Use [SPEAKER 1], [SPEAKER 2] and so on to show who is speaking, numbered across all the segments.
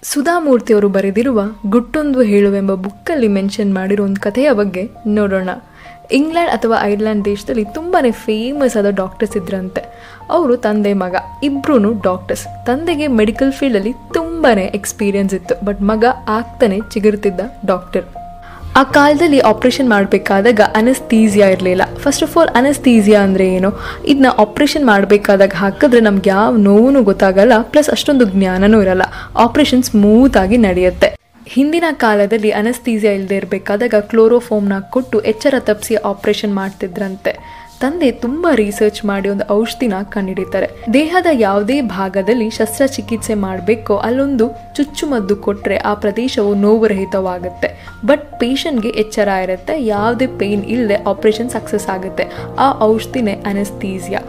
[SPEAKER 1] ಸುಧಾಮೂರ್ತಿಯವರು ಬರೆದಿರುವ ಗುಟ್ಟೊಂದು ಹೇಳುವೆಂಬ ಬುಕ್ಕಲ್ಲಿ ಮೆನ್ಷನ್ ಮಾಡಿರೋ ಒಂದು ಕಥೆಯ ಬಗ್ಗೆ ನೋಡೋಣ ಇಂಗ್ಲೆಂಡ್ ಅಥವಾ ಐರ್ಲೆಂಡ್ ದೇಶದಲ್ಲಿ ತುಂಬಾ ಫೇಮಸ್ ಆದ ಡಾಕ್ಟರ್ಸ್ ಇದ್ರಂತೆ ಅವರು ತಂದೆ ಮಗ ಇಬ್ರು ಡಾಕ್ಟರ್ಸ್ ತಂದೆಗೆ ಮೆಡಿಕಲ್ ಫೀಲ್ಡಲ್ಲಿ ತುಂಬಾ ಎಕ್ಸ್ಪೀರಿಯನ್ಸ್ ಇತ್ತು ಬಟ್ ಮಗ ಆಗ್ತಾನೆ ಚಿಗುರುತ್ತಿದ್ದ ಡಾಕ್ಟರ್ ಆ ಕಾಲದಲ್ಲಿ ಆಪ್ರೇಷನ್ ಮಾಡಬೇಕಾದಾಗ ಅನಸ್ತೀಸಿಯಾ ಇರಲಿಲ್ಲ ಫಸ್ಟ್ ಆಫ್ ಆಲ್ ಅನಸ್ತೀಸಿಯಾ ಅಂದರೆ ಏನು ಇದನ್ನ ಆಪ್ರೇಷನ್ ಮಾಡಬೇಕಾದಾಗ ಹಾಕಿದ್ರೆ ನಮ್ಗೆ ಯಾವ ನೋವು ಗೊತ್ತಾಗಲ್ಲ ಪ್ಲಸ್ ಅಷ್ಟೊಂದು ಜ್ಞಾನನೂ ಇರಲ್ಲ ಆಪ್ರೇಷನ್ ಸ್ಮೂತಾಗಿ ನಡೆಯುತ್ತೆ ಹಿಂದಿನ ಕಾಲದಲ್ಲಿ ಅನಸ್ತೀಸಿಯಾ ಇಲ್ಲದೆ ಇರಬೇಕಾದಾಗ ಕ್ಲೋರೋಫೋಮ್ನ ಕೊಟ್ಟು ಎಚ್ಚರ ತಪ್ಪಿಸಿ ಆಪ್ರೇಷನ್ ಮಾಡ್ತಿದ್ರಂತೆ ತಂದೆ ತುಂಬ ರಿಸರ್ಚ್ ಮಾಡಿ ಒಂದು ಔಷಧಿನ ಕಂಡುಹಿಡಿತಾರೆ ದೇಹದ ಯಾವುದೇ ಭಾಗದಲ್ಲಿ ಶಸ್ತ್ರಚಿಕಿತ್ಸೆ ಮಾಡಬೇಕೋ ಅಲ್ಲೊಂದು ಚುಚ್ಚುಮದ್ದು ಕೊಟ್ಟರೆ ಆ ಪ್ರದೇಶವು ನೋವುರಹಿತವಾಗುತ್ತೆ ಬಟ್ ಪೇಷಂಟ್ಗೆ ಎಚ್ಚರ ಇರುತ್ತೆ ಯಾವುದೇ ಪೇಯ್ನ್ ಇಲ್ಲದೆ ಆಪರೇಷನ್ ಸಕ್ಸಸ್ ಆಗುತ್ತೆ ಆ ಔಷಧಿನೇ ಅನಸ್ತೀಸಿಯಾ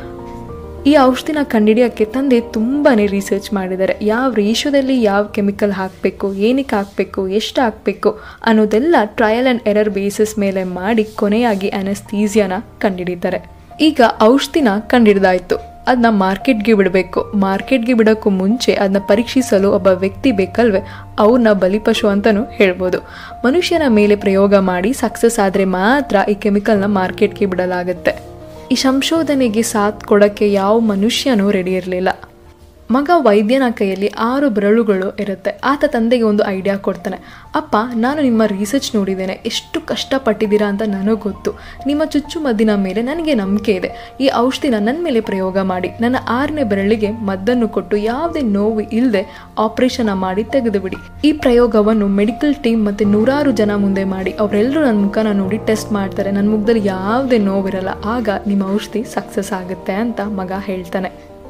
[SPEAKER 1] ಈ ಔಷಧಿನ ಕಂಡುಹಿಡಿಯೋಕ್ಕೆ ತಂದೆ ತುಂಬಾ ರಿಸರ್ಚ್ ಮಾಡಿದ್ದಾರೆ ಯಾವ ರೇಷೋದಲ್ಲಿ ಯಾವ ಕೆಮಿಕಲ್ ಹಾಕಬೇಕು ಏನಕ್ಕೆ ಹಾಕಬೇಕು ಎಷ್ಟು ಹಾಕಬೇಕು ಅನ್ನೋದೆಲ್ಲ ಟ್ರಯಲ್ ಆ್ಯಂಡ್ ಎರರ್ ಬೇಸಿಸ್ ಮೇಲೆ ಮಾಡಿ ಕೊನೆಯಾಗಿ ಅನಸ್ತೀಸಿಯಾನ ಕಂಡುಹಿಡಿತಾರೆ ಈಗ ಔಷಧಿನ ಕಂಡುಹಿಡ್ದಾಯ್ತು ಅದನ್ನ ಮಾರ್ಕೆಟ್ಗೆ ಬಿಡಬೇಕು ಮಾರ್ಕೆಟ್ಗೆ ಬಿಡೋಕ್ಕೂ ಮುಂಚೆ ಅದನ್ನ ಪರೀಕ್ಷಿಸಲು ಒಬ್ಬ ವ್ಯಕ್ತಿ ಬೇಕಲ್ವೇ ಅವ್ರನ್ನ ಬಲಿಪಶು ಅಂತಲೂ ಹೇಳ್ಬೋದು ಮನುಷ್ಯನ ಮೇಲೆ ಪ್ರಯೋಗ ಮಾಡಿ ಸಕ್ಸಸ್ ಆದರೆ ಮಾತ್ರ ಈ ಕೆಮಿಕಲ್ನ ಮಾರ್ಕೆಟ್ಗೆ ಬಿಡಲಾಗುತ್ತೆ ಈ ಸಂಶೋಧನೆಗೆ ಸಾಥ್ ಕೊಡೋಕ್ಕೆ ಯಾವ ಮನುಷ್ಯನೂ ರೆಡಿ ಇರಲಿಲ್ಲ ಮಗ ವೈದ್ಯನ ಕೈಯಲ್ಲಿ ಆರು ಬೆರಳುಗಳು ಇರುತ್ತೆ ಆತ ತಂದೆಗೆ ಒಂದು ಐಡಿಯಾ ಕೊಡ್ತಾನೆ ಅಪ್ಪ ನಾನು ನಿಮ್ಮ ರಿಸರ್ಚ್ ನೋಡಿದ್ದೇನೆ ಎಷ್ಟು ಕಷ್ಟಪಟ್ಟಿದ್ದೀರಾ ಅಂತ ನನಗೆ ಗೊತ್ತು ನಿಮ್ಮ ಚುಚ್ಚುಮದ್ದಿನ ಮೇಲೆ ನನಗೆ ನಂಬಿಕೆ ಇದೆ ಈ ಔಷಧಿನ ನನ್ನ ಮೇಲೆ ಪ್ರಯೋಗ ಮಾಡಿ ನನ್ನ ಆರನೇ ಬೆರಳಿಗೆ ಮದ್ದನ್ನು ಕೊಟ್ಟು ಯಾವುದೇ ನೋವು ಇಲ್ಲದೆ ಆಪರೇಷನ್ ಮಾಡಿ ತೆಗೆದುಬಿಡಿ ಈ ಪ್ರಯೋಗವನ್ನು ಮೆಡಿಕಲ್ ಟೀಮ್ ಮತ್ತು ನೂರಾರು ಜನ ಮುಂದೆ ಮಾಡಿ ಅವರೆಲ್ಲರೂ ನನ್ನ ಮುಖನ ನೋಡಿ ಟೆಸ್ಟ್ ಮಾಡ್ತಾರೆ ನನ್ನ ಮುಖದಲ್ಲಿ ಯಾವುದೇ ನೋವಿರಲ್ಲ ಆಗ ನಿಮ್ಮ ಔಷಧಿ ಸಕ್ಸಸ್ ಆಗುತ್ತೆ ಅಂತ ಮಗ ಹೇಳ್ತಾನೆ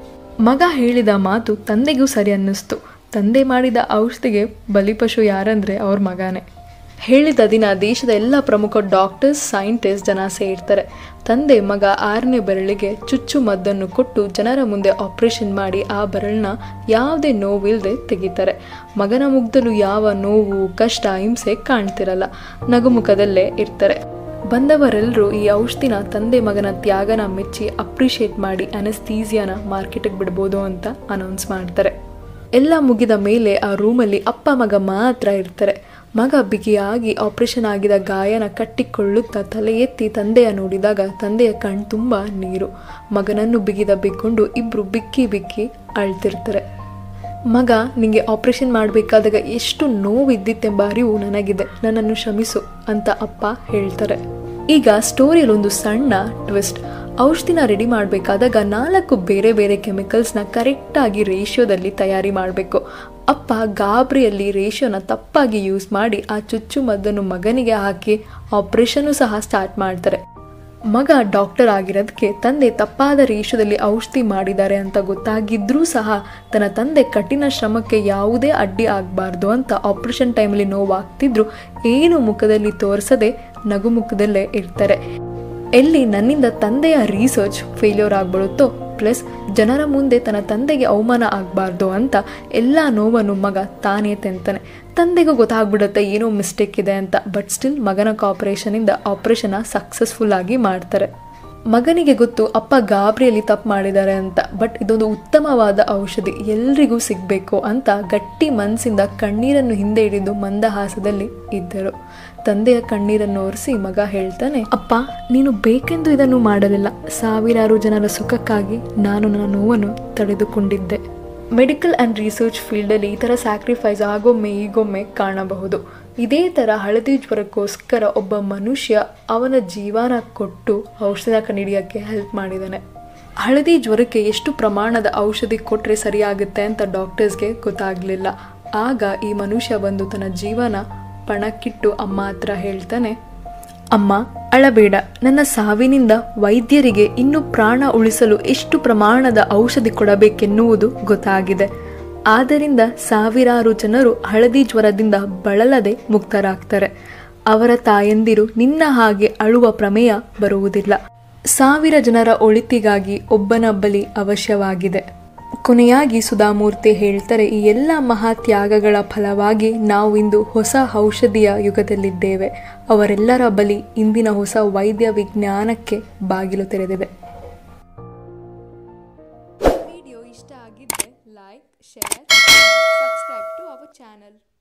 [SPEAKER 1] ಮಗ ಹೇಳಿದ ಮಾತು ತಂದೆಗೂ ಸರಿ ಅನ್ನಿಸ್ತು ತಂದೆ ಮಾಡಿದ ಔಷಧಿಗೆ ಬಲಿಪಶು ಯಾರಂದ್ರೆ ಅವ್ರ ಮಗನೇ ಹೇಳಿದ ದಿನ ದೇಶದ ಎಲ್ಲ ಪ್ರಮುಖ ಡಾಕ್ಟರ್ಸ್ ಸೈಂಟಿಸ್ಟ್ ಜನ ಸೇರ್ತಾರೆ ತಂದೆ ಮಗ ಆರನೇ ಬೆರಳಿಗೆ ಚುಚ್ಚು ಮದ್ದನ್ನು ಕೊಟ್ಟು ಜನರ ಮುಂದೆ ಆಪರೇಷನ್ ಮಾಡಿ ಆ ಬೆರಳನ್ನ ಯಾವುದೇ ನೋವಿಲ್ಲದೆ ತೆಗಿತಾರೆ ಮಗನ ಮುಗ್ದಲು ಯಾವ ನೋವು ಕಷ್ಟ ಹಿಂಸೆ ಕಾಣ್ತಿರಲ್ಲ ನಗುಮುಖದಲ್ಲೇ ಇರ್ತಾರೆ ಬಂದವರೆಲ್ಲರೂ ಈ ಔಷಧಿನ ತಂದೆ ಮಗನ ತ್ಯಾಗನ ಮೆಚ್ಚಿ ಅಪ್ರಿಷಿಯೇಟ್ ಮಾಡಿ ಅನಸ್ತೀಸಿಯಾನ ಮಾರ್ಕೆಟಿಗೆ ಬಿಡ್ಬೋದು ಅಂತ ಅನೌನ್ಸ್ ಮಾಡ್ತಾರೆ ಎಲ್ಲ ಮುಗಿದ ಮೇಲೆ ಆ ರೂಮಲ್ಲಿ ಅಪ್ಪ ಮಗ ಮಾತ್ರ ಇರ್ತಾರೆ ಮಗ ಬಿಗಿಯಾಗಿ ಆಪರೇಷನ್ ಆಗಿದ ಗಾಯನ ಕಟ್ಟಿಕೊಳ್ಳುತ್ತಾ ತಲೆ ಎತ್ತಿ ತಂದೆಯ ನೋಡಿದಾಗ ತಂದೆಯ ಕಣ್ ತುಂಬ ನೀರು ಮಗನನ್ನು ಬಿಗಿದ ಬಿಕ್ಕೊಂಡು ಇಬ್ರು ಬಿಕ್ಕಿ ಬಿಕ್ಕಿ ಅಳ್ತಿರ್ತಾರೆ ಮಗ ನಿಂಗೆ ಆಪರೇಷನ್ ಮಾಡಬೇಕಾದಾಗ ಎಷ್ಟು ನೋವಿದ್ದಿತ್ತೆಂಬ ಅರಿವು ನನಗಿದೆ ನನ್ನನ್ನು ಕ್ಷಮಿಸು ಅಂತ ಅಪ್ಪ ಹೇಳ್ತಾರೆ ಈಗ ಸ್ಟೋರಿಯಲ್ಲಿ ಒಂದು ಸಣ್ಣ ಟ್ವಿಸ್ಟ್ ಔಷಧಿನ ರೆಡಿ ಮಾಡಬೇಕಾದಾಗ ನಾಲ್ಕು ಬೇರೆ ಬೇರೆ ಕೆಮಿಕಲ್ಸ್ನ ಕರೆಕ್ಟಾಗಿ ರೇಷಿಯೋದಲ್ಲಿ ತಯಾರಿ ಮಾಡಬೇಕು ಅಪ್ಪ ಗಾಬರಿಯಲ್ಲಿ ರೇಷಿಯೋನ ತಪ್ಪಾಗಿ ಯೂಸ್ ಮಾಡಿ ಆ ಚುಚ್ಚುಮದ್ದನ್ನು ಮಗನಿಗೆ ಹಾಕಿ ಆಪರೇಷನ್ನು ಸಹ ಸ್ಟಾರ್ಟ್ ಮಾಡ್ತಾರೆ ಮಗ ಡಾಕ್ಟರ್ ಆಗಿರೋದಕ್ಕೆ ತಂದೆ ತಪ್ಪಾದ ರೇಷದಲ್ಲಿ ಔಷಧಿ ಮಾಡಿದ್ದಾರೆ ಅಂತ ಗೊತ್ತಾಗಿದ್ರೂ ಸಹ ತನ್ನ ತಂದೆ ಕಠಿಣ ಶ್ರಮಕ್ಕೆ ಯಾವುದೇ ಅಡ್ಡಿ ಆಗಬಾರ್ದು ಅಂತ ಆಪರೇಷನ್ ಟೈಮಲ್ಲಿ ನೋವಾಗ್ತಿದ್ರು ಏನು ಮುಖದಲ್ಲಿ ತೋರಿಸದೆ ನಗು ಮುಖದಲ್ಲೇ ಇರ್ತಾರೆ ಎಲ್ಲಿ ನನ್ನಿಂದ ತಂದೆಯ ರಿಸರ್ಚ್ ಫೇಲ್ಯೂರ್ ಆಗ್ಬಿಡುತ್ತೋ ಪ್ಲಸ್ ಜನರ ಮುಂದೆ ತನ್ನ ತಂದೆಗೆ ಅವಮಾನ ಆಗಬಾರ್ದು ಅಂತ ಎಲ್ಲ ನೋವನ್ನು ಮಗ ತಾನೇ ತೆಂತಾನೆ ತಂದೆಗೂ ಗೊತ್ತಾಗ್ಬಿಡುತ್ತೆ ಏನೋ ಮಿಸ್ಟೇಕ್ ಇದೆ ಅಂತ ಬಟ್ ಸ್ಟಿಲ್ ಮಗನ ಕಾಪರೇಷನಿಂದ ಆಪ್ರೇಷನ್ನ ಸಕ್ಸಸ್ಫುಲ್ ಆಗಿ ಮಾಡ್ತಾರೆ ಮಗನಿಗೆ ಗೊತ್ತು ಅಪ್ಪ ಗಾಬರಿಯಲ್ಲಿ ತಪ್ಪು ಮಾಡಿದ್ದಾರೆ ಅಂತ ಬಟ್ ಇದೊಂದು ಉತ್ತಮವಾದ ಔಷಧಿ ಎಲ್ರಿಗೂ ಸಿಗಬೇಕು ಅಂತ ಗಟ್ಟಿ ಮನಸ್ಸಿಂದ ಕಣ್ಣೀರನ್ನು ಹಿಂದೆ ಹಿಡಿದು ಮಂದಹಾಸದಲ್ಲಿ ಇದ್ದರು ತಂದೆಯ ಕಣ್ಣೀರನ್ನು ಒರೆಸಿ ಮಗ ಹೇಳ್ತಾನೆ ಅಪ್ಪ ನೀನು ಬೇಕೆಂದು ಇದನ್ನು ಮಾಡಲಿಲ್ಲ ಸಾವಿರಾರು ಜನರ ಸುಖಕ್ಕಾಗಿ ನಾನು ನನ್ನ ನೋವನ್ನು ತಡೆದುಕೊಂಡಿದ್ದೆ ಮೆಡಿಕಲ್ ಆ್ಯಂಡ್ ರಿಸರ್ಚ್ ಫೀಲ್ಡಲ್ಲಿ ಈ ಥರ ಸ್ಯಾಕ್ರಿಫೈಸ್ ಆಗೊಮ್ಮೆ ಈಗೊಮ್ಮೆ ಕಾಣಬಹುದು ಇದೇ ಥರ ಹಳದಿ ಜ್ವರಕ್ಕೋಸ್ಕರ ಒಬ್ಬ ಮನುಷ್ಯ ಅವನ ಜೀವನ ಕೊಟ್ಟು ಔಷಧ ಕಂಡುಹಿಡಿಯೋಕ್ಕೆ ಹೆಲ್ಪ್ ಮಾಡಿದ್ದಾನೆ ಹಳದಿ ಜ್ವರಕ್ಕೆ ಎಷ್ಟು ಪ್ರಮಾಣದ ಔಷಧಿ ಕೊಟ್ಟರೆ ಸರಿಯಾಗುತ್ತೆ ಅಂತ ಡಾಕ್ಟರ್ಸ್ಗೆ ಗೊತ್ತಾಗಲಿಲ್ಲ ಆಗ ಈ ಮನುಷ್ಯ ಬಂದು ತನ್ನ ಜೀವನ ಪಣಕ್ಕಿಟ್ಟು ಅಮ್ಮ ಹತ್ರ ಹೇಳ್ತಾನೆ ಅಮ್ಮ ಅಳಬೇಡ ನನ್ನ ಸಾವಿನಿಂದ ವೈದ್ಯರಿಗೆ ಇನ್ನು ಪ್ರಾಣ ಉಳಿಸಲು ಎಷ್ಟು ಪ್ರಮಾಣದ ಔಷಧಿ ಕೊಡಬೇಕೆನ್ನುವುದು ಗೊತ್ತಾಗಿದೆ ಆದ್ದರಿಂದ ಸಾವಿರಾರು ಜನರು ಹಳದಿ ಜ್ವರದಿಂದ ಬಳಲದೆ ಮುಕ್ತರಾಗ್ತಾರೆ ಅವರ ತಾಯಂದಿರು ನಿನ್ನ ಹಾಗೆ ಅಳುವ ಪ್ರಮೇಯ ಬರುವುದಿಲ್ಲ ಸಾವಿರ ಜನರ ಒಳಿತಿಗಾಗಿ ಒಬ್ಬನ ಬಲಿ ಅವಶ್ಯವಾಗಿದೆ ಕೊನೆಯಾಗಿ ಸುಧಾಮೂರ್ತಿ ಹೇಳ್ತಾರೆ ಈ ಎಲ್ಲ ಮಹಾತ್ಯಾಗಗಳ ಫಲವಾಗಿ ನಾವು ಇಂದು ಹೊಸ ಔಷಧಿಯ ಯುಗದಲ್ಲಿದ್ದೇವೆ ಅವರೆಲ್ಲರ ಬಲಿ ಇಂದಿನ ಹೊಸ ವೈದ್ಯ ವಿಜ್ಞಾನಕ್ಕೆ ಬಾಗಿಲು ತೆರೆದಿದೆ ವಿಡಿಯೋ ಇಷ್ಟ ಆಗಿದ್ದರೆ like share subscribe to our channel